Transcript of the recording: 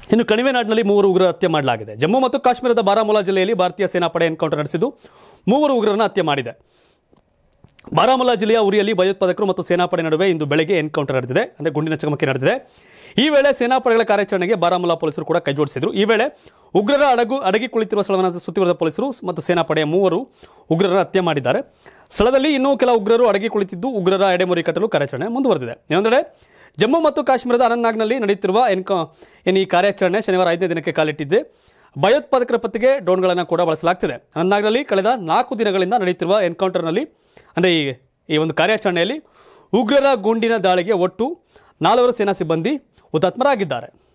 ಇನ್ನು ಕಣಿವೆನಾಡಿನಲ್ಲಿ ಮೂವರು ಉಗ್ರರ ಹತ್ಯೆ ಮಾಡಲಾಗಿದೆ ಜಮ್ಮು ಮತ್ತು ಕಾಶ್ಮೀರದ ಬಾರಾಮುಲ್ಲಾ ಜಿಲ್ಲೆಯಲ್ಲಿ ಭಾರತೀಯ ಸೇನಾಪಡೆ ಎನ್ಕೌಂಟರ್ ನಡೆಸಿದ್ದು ಮೂವರು ಉಗ್ರರನ್ನು ಹತ್ಯೆ ಮಾಡಿದೆ ಬಾರಾಮುಲ್ಲಾ ಜಿಲ್ಲೆಯ ಉರಿಯಲ್ಲಿ ಭಯೋತ್ಪಾದಕರು ಮತ್ತು ಸೇನಾಪಡೆ ನಡುವೆ ಇಂದು ಬೆಳಗ್ಗೆ ಎನ್ಕೌಂಟರ್ ನಡೆದಿದೆ ಅಂದರೆ ಗುಂಡಿನ ಚಕಮಕಿ ನಡೆದಿದೆ ಈ ವೇಳೆ ಸೇನಾಪಡೆಗಳ ಕಾರ್ಯಾಚರಣೆಗೆ ಬಾರಾಮುಲ್ಲಾ ಪೊಲೀಸರು ಕೂಡ ಕೈಜೋಡಿಸಿದರು ಈ ವೇಳೆ ಉಗ್ರರ ಅಡಗು ಅಡಗಿ ಕುಳಿತಿರುವ ಸ್ಥಳವನ್ನು ಸುತ್ತಿವರಿದ ಪೊಲೀಸರು ಮತ್ತು ಸೇನಾಪಡೆಯ ಮೂವರು ಉಗ್ರರ ಹತ್ಯೆ ಮಾಡಿದ್ದಾರೆ ಸ್ಥಳದಲ್ಲಿ ಇನ್ನೂ ಕೆಲ ಉಗ್ರರು ಅಡಗಿ ಕುಳಿತಿದ್ದು ಉಗ್ರರ ಎಡೆಮುರಿ ಕಟ್ಟಲು ಕಾರ್ಯಾಚರಣೆ ಮುಂದುವರೆದಿದೆ ಇನ್ನೊಂದೆಡೆ ಜಮ್ಮು ಮತ್ತು ಕಾಶ್ಮೀರದ ಅನಂತ್ನಾಗ್ನಲ್ಲಿ ನಡೆಯುತ್ತಿರುವ ಎನ್ಕೌ ಏನು ಈ ಕಾರ್ಯಾಚರಣೆ ಶನಿವಾರ ಐದನೇ ದಿನಕ್ಕೆ ಕಾಲಿಟ್ಟಿದೆ ಭಯೋತ್ಪಾದಕರ ಪತ್ತೆಗೆ ಡ್ರೋನ್ಗಳನ್ನು ಕೂಡ ಬಳಸಲಾಗ್ತಿದೆ ಅನಂತ್ನಾಗ್ನಲ್ಲಿ ಕಳೆದ ನಾಲ್ಕು ದಿನಗಳಿಂದ ನಡೆಯುತ್ತಿರುವ ಎನ್ಕೌಂಟರ್ನಲ್ಲಿ ಅಂದರೆ ಈ ಈ ಒಂದು ಕಾರ್ಯಾಚರಣೆಯಲ್ಲಿ ಉಗ್ರರ ಗುಂಡಿನ ದಾಳಿಗೆ ಒಟ್ಟು ನಾಲ್ವರು ಸೇನಾ ಸಿಬ್ಬಂದಿ ಹುತಾತ್ಮರಾಗಿದ್ದಾರೆ